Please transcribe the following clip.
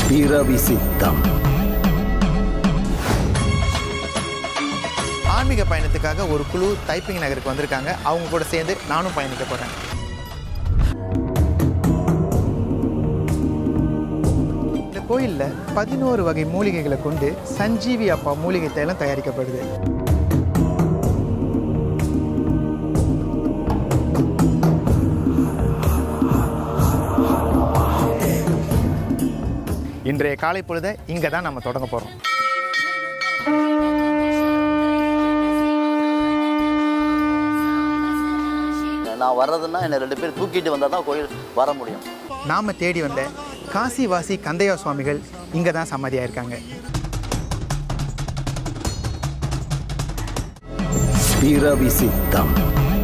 பிறவி சித்தம் ஆன்மீக பயணத்துக்காக ஒரு குழு தைப்பிங் நகருக்கு வந்திருக்காங்க அவங்க கூட சேர்ந்து நானும் பயணிக்க போறேன் இந்த கோயில்ல பதினோரு வகை மூலிகைகளை கொண்டு சஞ்சீவி அப்பா மூலிகை தைலம் தயாரிக்கப்படுது இன்றைய காலை பொழுதை இங்கே தான் நம்ம தொடங்க போகிறோம் நான் வர்றதுன்னா என்னை ரெண்டு பேர் தூக்கிட்டு வந்தால் தான் கோயில் வர முடியும் நாம தேடி வந்த காசிவாசி கந்தையா சுவாமிகள் இங்கே தான் சமாதியாக இருக்காங்க பிறவி சித்தம்